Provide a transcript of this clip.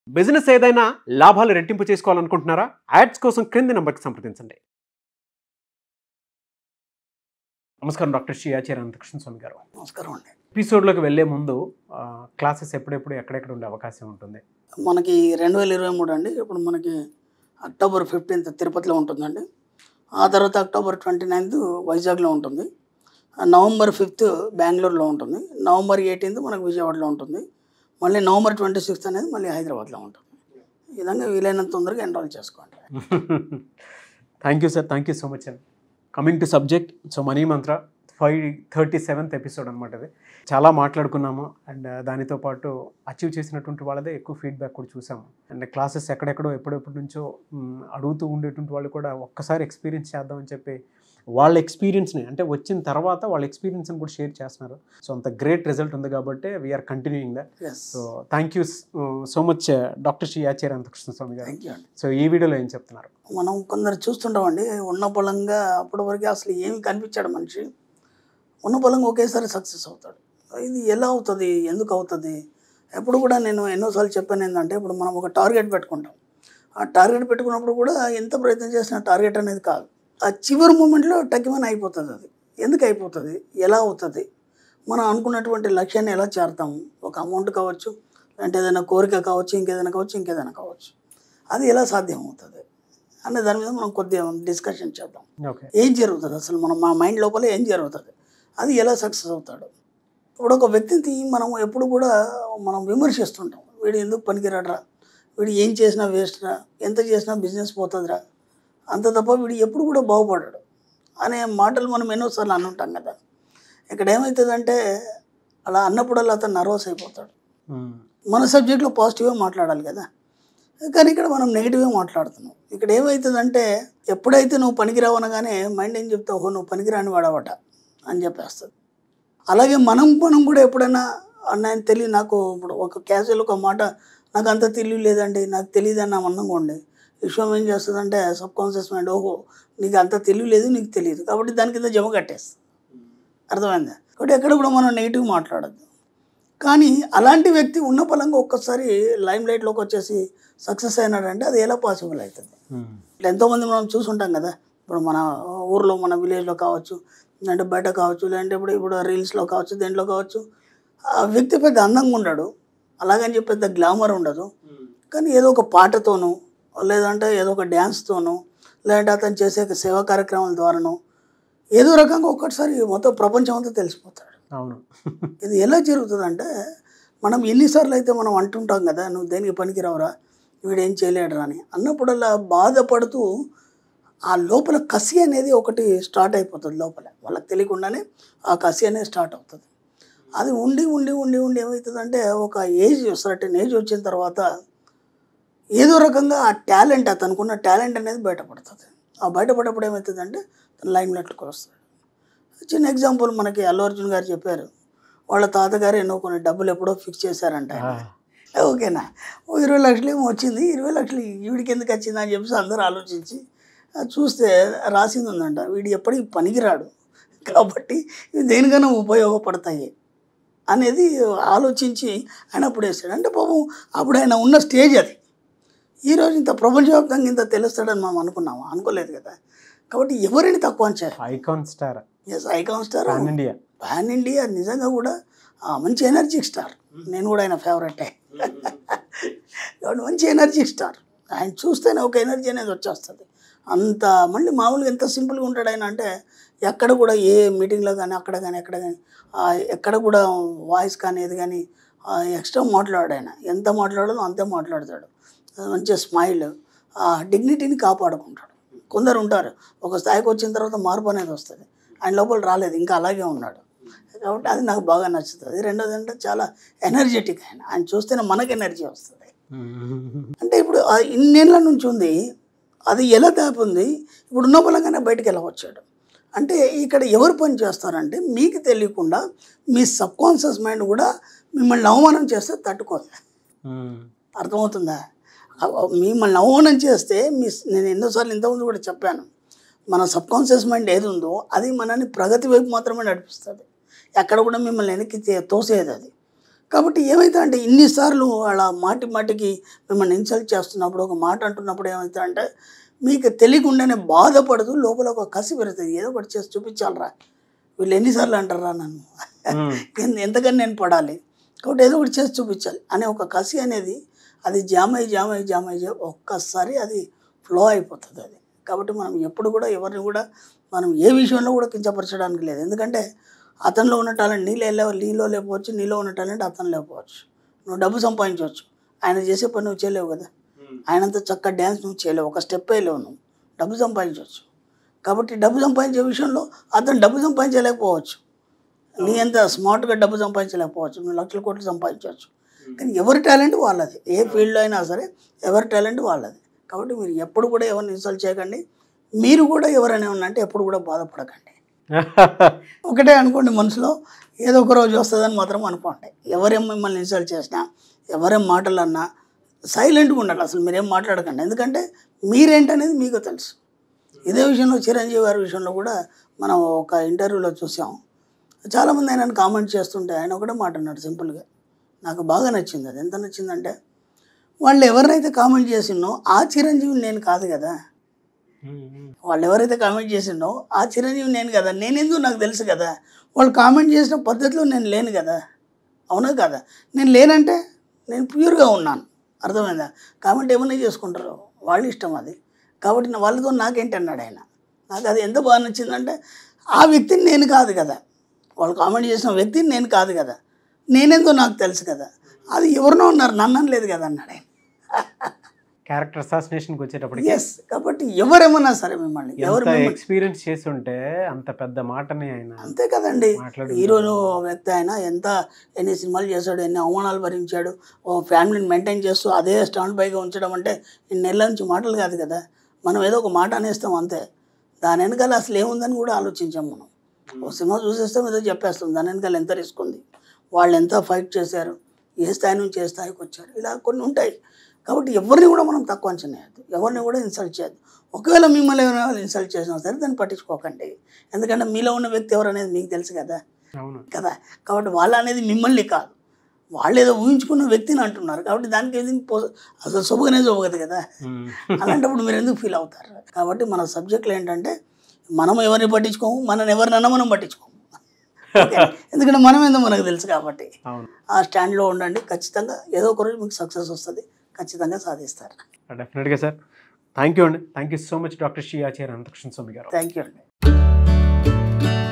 Business ఏదైనా లాభాలు రెట్టింపు చేసుకోవాలనుకుంటున్నారా యాడ్స్ కోసం క్రింది నంబర్కి సంప్రదించండి నమస్కారం డాక్టర్ శ్రీ ఆచార్య అనంతకృష్ణ స్వామి గారు నమస్కారం అండి ఎపిసోడ్లోకి వెళ్ళే ముందు క్లాసెస్ ఎప్పుడెప్పుడు ఎక్కడెక్కడ ఉండే అవకాశం ఉంటుంది మనకి రెండు వేల ఇరవై మూడు అండి ఇప్పుడు మనకి అక్టోబర్ ఫిఫ్టీన్త్ తిరుపతిలో ఉంటుందండి ఆ తర్వాత అక్టోబర్ ట్వంటీ నైన్త్ వైజాగ్లో ఉంటుంది ఆ నవంబర్ ఫిఫ్త్ బెంగళూరులో ఉంటుంది నవంబర్ ఎయిటీన్త్ మనకు విజయవాడలో ఉంటుంది మళ్ళీ నవంబర్ ట్వంటీ సిక్స్త్ అనేది మళ్ళీ హైదరాబాద్లో ఉంటుంది ఈ విధంగా వీలైనంత తొందరగా ఎన్రోల్ చేసుకోండి thank you sir thank you so much అండి coming to subject so money mantra five thirty seventh episode అనమాట ఇది చాలా మాట్లాడుకున్నాము అండ్ దానితో పాటు అచీవ్ చేసినటువంటి వాళ్ళదే ఎక్కువ ఫీడ్బ్యాక్ కూడా చూసాము అండ్ క్లాసెస్ ఎక్కడెక్కడో ఎప్పుడెప్పటి నుంచో మ్, అడుగుతూ ఉండేటువంటి వాళ్ళు కూడా ఒక్కసారి ఎక్స్పీరియన్స్ చేద్దామని చెప్పి వాళ్ళ ఎక్స్పీరియన్స్ని అంటే వచ్చిన తర్వాత వాళ్ళ ఎక్స్పీరియన్స్ని కూడా షేర్ చేస్తున్నారు సో అంత గ్రేట్ రిజల్ట్ ఉంది కాబట్టి we are continuing that yes so thank you so much doctor Shri Acharya Anantakrishna Swamy garu thank you అండి సో ఈ వీడియోలో ఏం చెప్తున్నారు మనం కొందరు చూస్తుంటామండి ఉన్న పొలంగా అప్పటి వరకు అసలు ఏమి కనిపించాడు మనిషి ఉన్న పొలంగా ఒకేసారి సక్సెస్ అవుతాడు ఇది ఎలా అవుతుంది ఎందుకు అవుతుంది ఎప్పుడు కూడా నేను ఎన్నోసార్లు చెప్పాను ఏంటంటే ఇప్పుడు మనం ఒక టార్గెట్ పెట్టుకుంటాం ఆ టార్గెట్ పెట్టుకున్నప్పుడు కూడా ఎంత ప్రయత్నం చేసినా టార్గెట్ అనేది కాదు ఆ చివరి మూమెంట్లో టక్కిమని అయిపోతుంది అది ఎందుకు అయిపోతుంది ఎలా అవుతుంది మనం అనుకున్నటువంటి లక్ష్యాన్ని ఎలా చేరుతాము ఒక అమౌంట్ కావచ్చు అంటే ఏదైనా కోరిక కావచ్చు ఇంకేదైనా కావచ్చు ఇంకేదైనా కావచ్చు అది ఎలా సాధ్యం అవుతుంది అనే దాని మీద మనం కొద్దిగా డిస్కషన్ చేద్దాం ఓకే ఏం జరుగుతుంది అసలు మనం మా మైండ్ లోపల ఏం జరుగుతుంది అది ఎలా సక్సెస్ అవుతాడు ఇప్పుడు ఒక వ్యక్తిని మనం ఎప్పుడు కూడా మనం విమర్శిస్తుంటాం వీడు ఎందుకు పనికిరాడరా వీడు ఏం చేసినా వేస్ట్రా ఎంత చేసినా బిజినెస్ పోతుందిరా అంత తప్ప వీడు ఎప్పుడు కూడా బాగుపడాడు అనే మాటలు మనం ఎన్నోసార్లు అనుంటాం కదా ఇక్కడ ఏమవుతుందంటే అలా అన్నప్పుడల్లా అతను నర్వస్ అయిపోతాడు మన సబ్జెక్ట్లో పాజిటివ్గా మాట్లాడాలి కదా కానీ ఇక్కడ మనం నెగిటివ్గా మాట్లాడుతున్నాం ఇక్కడ ఏమవుతుందంటే ఎప్పుడైతే నువ్వు పనికిరావు అనగానే మైండ్ ఏం చెప్తావు "ఓహో, నువ్వు పనికిరాని వాడవట అని చెప్పేస్తుంది అలాగే మనం మనం కూడా ఎప్పుడైనా అన్నాయని తెలియదు నాకు ఇప్పుడు ఒక క్యాజువల్ ఒక మాట నాకు అంత తెలివి లేదండి నాకు తెలియదు అని అన్నంకోండి విశ్వం ఏం చేస్తుందంటే సబ్ కాన్షియస్ మైండ్ ఓహో నీకు అంత తెలివి లేదు నీకు తెలియదు కాబట్టి దాని కింద జమ కట్టేస్తుంది అర్థమైందా కాబట్టి ఎక్కడ కూడా మనం నెగిటివ్ మాట్లాడద్దు కానీ అలాంటి వ్యక్తి ఉన్న పలంగా ఒక్కసారి లైమ్ లైట్లోకి వచ్చేసి సక్సెస్ అయినాడంటే అది ఎలా పాసిబుల్ అవుతుంది ఇట్లా ఎంతోమంది మనం చూసుంటాం కదా ఇప్పుడు మన ఊర్లో మన విలేజ్లో కావచ్చు లేదంటే బయట కావచ్చు లేదంటే ఇప్పుడు ఇప్పుడు రీల్స్లో కావచ్చు దేంట్లో కావచ్చు ఆ వ్యక్తి పెద్ద అందంగా ఉండడు అలాగని చెప్పి పెద్ద గ్లామర్ ఉండదు కానీ ఏదో ఒక పాటతోనూ లేదంటే ఏదో ఒక డ్యాన్స్తోనూ లేదంటే అతను చేసే సేవా కార్యక్రమాల ద్వారానో ఏదో రకంగా ఒక్కసారి మొత్తం ప్రపంచం అంతా తెలిసిపోతాడు అవును ఇది ఎలా జరుగుతుందంటే మనం ఎన్నిసార్లు అయితే మనం అంటుంటాం కదా నువ్వు దేనికి పనికిరావురా వీడేం చేయలేడురా అని అన్నప్పుడల్లా బాధపడుతూ ఆ లోపల కసి అనేది ఒకటి స్టార్ట్ అయిపోతుంది లోపల వాళ్ళకి తెలియకుండానే ఆ కసి అనేది స్టార్ట్ అవుతుంది అది ఉండి ఉండి ఉండి ఉండి ఏమవుతుందంటే ఒక ఏజ్ సర్టెన్ ఏజ్ వచ్చిన తర్వాత ఏదో రకంగా ఆ టాలెంట్ అతనుకున్న టాలెంట్ అనేది బయటపడుతుంది ఆ బయటపడేప్పుడు ఏమవుతుందంటే లైమ్ లైట్లోకి వస్తాడు చిన్న ఎగ్జాంపుల్ మనకి అల్లు అర్జున్ గారు చెప్పారు వాళ్ళ తాతగారు ఎన్నో కొన్ని డబ్బులు ఎప్పుడో ఫిక్స్ చేశారంట ఆయన. ఓకేనా ఓ ఇరవై లక్షలు ఏమో వచ్చింది ఇరవై లక్షలు వీడికి ఎందుకు వచ్చింది అని చెప్పేసి అందరూ ఆలోచించి ఆ, చూస్తే రాసింది ఉందంట వీడు ఎప్పటికీ పనికిరాడు కాబట్టి ఇవి దేనికైనా ఉపయోగపడతాయి అనేది ఆలోచించి ఆయన అప్పుడు వేస్తాడు అంటే పాపం అప్పుడు ఆయన ఉన్న స్టేజ్ అది ఈరోజు ఇంత ప్రపంచవ్యాప్తంగా ఇంత తెలుస్తాడని మనం అనుకున్నాము అనుకోలేదు కదా కాబట్టి ఎవరిని తక్కువ అంచారు icon star yes icon star pan India pan India నిజంగా కూడా ఆ, మంచి ఎనర్జీ స్టార్ నేను కూడా ఆయన ఫేవరెటే కాబట్టి మంచి ఎనర్జీ స్టార్ ఆయన చూస్తేనే ఒక ఎనర్జీ అనేది వచ్చేస్తుంది అంత మళ్ళీ మామూలుగా ఎంత సింపుల్గా ఉంటాడు ఆయన అంటే ఎక్కడ కూడా ఏ మీటింగ్లో కానీ అక్కడ కానీ ఎక్కడ కానీ ఆ, ఎక్కడ కూడా వాయిస్ కానీ ఏది కానీ ఎక్స్ట్రా మాట్లాడాడు ఆయన ఎంత మాట్లాడాలో అంతే మాట్లాడతాడు మంచి స్మైల్ ఆ డిగ్నిటీని కాపాడుకుంటాడు కొందరు ఉంటారు ఒక స్థాయికి వచ్చిన తర్వాత మార్పు అనేది వస్తుంది ఆయన లోపల రాలేదు ఇంకా అలాగే ఉన్నాడు కాబట్టి అది నాకు బాగా నచ్చుతుంది రెండోది అంటే చాలా ఎనర్జెటిక్ ఆయన ఆయన చూస్తేనే మనకు ఎనర్జీ వస్తుంది అంటే ఇప్పుడు ఆ ఇన్నేళ్ళ నుంచి ఉంది అది ఎలా దాపుంది ఇప్పుడు ఉన్న బలంగానే బయటికి ఎలా వచ్చాడు అంటే ఇక్కడ ఎవరు పని చేస్తారంటే మీకు తెలియకుండా మీ సబ్ కాన్షియస్ మైండ్ కూడా మిమ్మల్ని అవమానం చేస్తే తట్టుకోదు అర్థమవుతుందా అవ- మిమ్మల్ని అవమానం చేస్తే మీ నేను ఎన్నోసార్లు ఇంతకుముందు కూడా చెప్పాను మన సబ్ కాన్షియస్ మైండ్ ఏది ఉందో అది మనని ప్రగతి వైపు మాత్రమే నడిపిస్తుంది ఎక్కడ కూడా మిమ్మల్ని వెనక్కి తే- తోసేది అది కాబట్టి ఏమైతే అంటే ఇన్నిసార్లు అలా మాటి మాటికి మిమ్మల్ని ఇన్సల్ట్ చేస్తున్నప్పుడు ఒక మాట అంటున్నప్పుడు ఏమైతే అంటే మీకు తెలియకుండానే బాధపడుతూ లోపల ఒక కసి పెరుగుతుంది ఏదో ఒకటి చేసి చూపించాలరా వీళ్ళు ఎన్నిసార్లు అంటారా నన్ను మ్మ్. ఎంత- ఎంతకని నేను పడాలి కాబట్టి ఏదో ఒకటి చేసి చూపించాలి అనే ఒక కసి అనేది అది జామ్ అయ్యి జామ్ అయ్యి జామ్ అయ్యి ఒక్కసారి అది ఫ్లో అయిపోతుంది అది కాబట్టి మనం ఎప్పుడు కూడా ఎవరిని కూడా మనం ఏ విషయంలో కూడా కించపరచడానికి లేదు ఎందుకంటే అతనిలో ఉన్న టాలెంట్ నీలో లేవ నీలో లేకపోవచ్చు నీలో ఉన్న టాలెంట్ అతను లేకపోవచ్చు నువ్వు డబ్బు సంపాదించవచ్చు ఆయన చేసే పని నువ్వు చేయలేవు కదా ఆయనంత చక్క డ్యాన్స్ నువ్వు చేయలేవు ఒక స్టెప్ వేయలేవు నువ్వు డబ్బు సంపాదించవచ్చు కాబట్టి డబ్బు సంపాదించే విషయంలో అతను డబ్బు సంపాదించలేకపోవచ్చు నీ అంత స్మార్ట్గా డబ్బు సంపాదించలేకపోవచ్చు నువ్వు లక్షల కోట్లు సంపాదించవచ్చు కానీ ఎవరి టాలెంట్ వాళ్ళది ఏ ఫీల్డ్లో అయినా సరే ఎవరి టాలెంట్ వాళ్ళది కాబట్టి మీరు ఎప్పుడు కూడా ఎవరిని ఇన్సల్ట్ చేయకండి మీరు కూడా ఎవరైనా ఉన్నంటే ఎప్పుడు కూడా బాధపడకండి ఒకటే అనుకోండి మనసులో ఏదో ఒక రోజు వస్తుందని మాత్రం అనుకోండి ఎవరేం మిమ్మల్ని ఇన్సల్ట్ చేసినా ఎవరేం మాటలు అన్నా సైలెంట్గా ఉండాలి అసలు మీరేం మాట్లాడకండి ఎందుకంటే మీరేంటనేది మీకు తెలుసు ఇదే విషయంలో చిరంజీవి గారి విషయంలో కూడా మనం ఒక ఇంటర్వ్యూలో చూసాం చాలామంది ఆయన కామెంట్ చేస్తుంటే ఆయన ఒకటే మాట అన్నాడు సింపుల్గా నాకు బాగా నచ్చింది అది ఎంత నచ్చిందంటే వాళ్ళు ఎవరినైతే కామెంట్ చేసిందో ఆ చిరంజీవి నేను కాదు కదా వాళ్ళు ఎవరైతే కామెంట్ చేసిండో ఆ చిరంజీవి నేను కదా నేను ఎందుకు నాకు తెలుసు కదా వాళ్ళు కామెంట్ చేసిన పద్ధతిలో నేను లేను కదా అవునా కదా నేను లేనంటే నేను ప్యూర్గా ఉన్నాను అర్థమైందా కామెంట్ ఏమన్నా చేసుకుంటారు వాళ్ళ ఇష్టం అది కాబట్టి నా వాళ్ళతో నాకేంటి అన్నాడు ఆయన నాకు అది ఎంత బాగా నచ్చిందంటే ఆ వ్యక్తిని నేను కాదు కదా వాళ్ళు కామెంట్ చేసిన వ్యక్తిని నేను కాదు కదా నేనేందో నాకు తెలుసు కదా అది ఎవరినో ఉన్నారు నన్ను లేదు కదా అన్నాడు ఆయన క్యారెక్టర్ అసాసినేషన్కి వచ్చేటప్పటికి ఎస్ కాబట్టి ఎవరేమన్నా సరే మిమ్మల్ని ఎవరు ఎంత మిమ్మల్ని ఎక్స్పీరియన్స్ చేసి ఉంటే అంత పెద్ద మాటని ఆయన అంతే కదండి మాట్లాడి హీరోను వ్యక్తి ఆయన ఎంత ఎన్ని సినిమాలు చేశాడు ఎన్ని అవమానాలు భరించాడు ఓ ఫ్యామిలీని మెయింటైన్ చేస్తూ అదే స్టాండ్ బైగా ఉంచడం అంటే ఇన్ని నెలల నుంచి మాటలు కాదు కదా మనం ఏదో ఒక మాట అనేస్తాం అంతే దాని వెనకాల అసలు ఏముందని కూడా ఆలోచించాం మనం ఓ సినిమా చూసేస్తాం ఏదో చెప్పేస్తాం దాని వెనకాల ఎంత రిస్క్ ఉంది వాళ్ళు ఎంత ఫైట్ చేశారు ఏ స్థాయి నుంచి ఏ స్థాయికి వచ్చారు ఇలా కొన్ని ఉంటాయి కాబట్టి ఎవరిని కూడా మనం తక్కువ అంచనా వేయద్దు ఎవరిని కూడా ఇన్సల్ట్ చేయద్దు ఒకవేళ మిమ్మల్ని ఎవరైనా వాళ్ళు ఇన్సల్ట్ చేసినా సరే దాన్ని పట్టించుకోకండి ఎందుకంటే మీలో ఉన్న వ్యక్తి ఎవరు అనేది మీకు తెలుసు కదా అవును కదా కాబట్టి వాళ్ళు అనేది మిమ్మల్ని కాదు వాళ్ళు ఏదో ఊహించుకున్న వ్యక్తిని అంటున్నారు కాబట్టి దానికి ఏది పో- అసలు శుభగానే శుభగదు కదా మ్మ్. అలాంటప్పుడు మీరు ఎందుకు ఫీల్ అవుతారు కాబట్టి మన సబ్జెక్టులు ఏంటంటే మనం ఎవరిని పట్టించుకోము మనని ఎవరినన్నా మనం పట్టించుకోము ఓకే? ఎందుకంటే మనం ఏందో మనకు తెలుసు కాబట్టి అవును ఆ స్టాండ్లో ఉండండి ఖచ్చితంగా ఏదో ఒక రోజు మీకు సక్సెస్ వస్తుంది ఖచ్చితంగా సాధిస్తారు డెఫినెట్గా సార్ థ్యాంక్ యూ అండి thank you so much doctor Shri Acharya Anantakrishna Swamy garu thank you అండి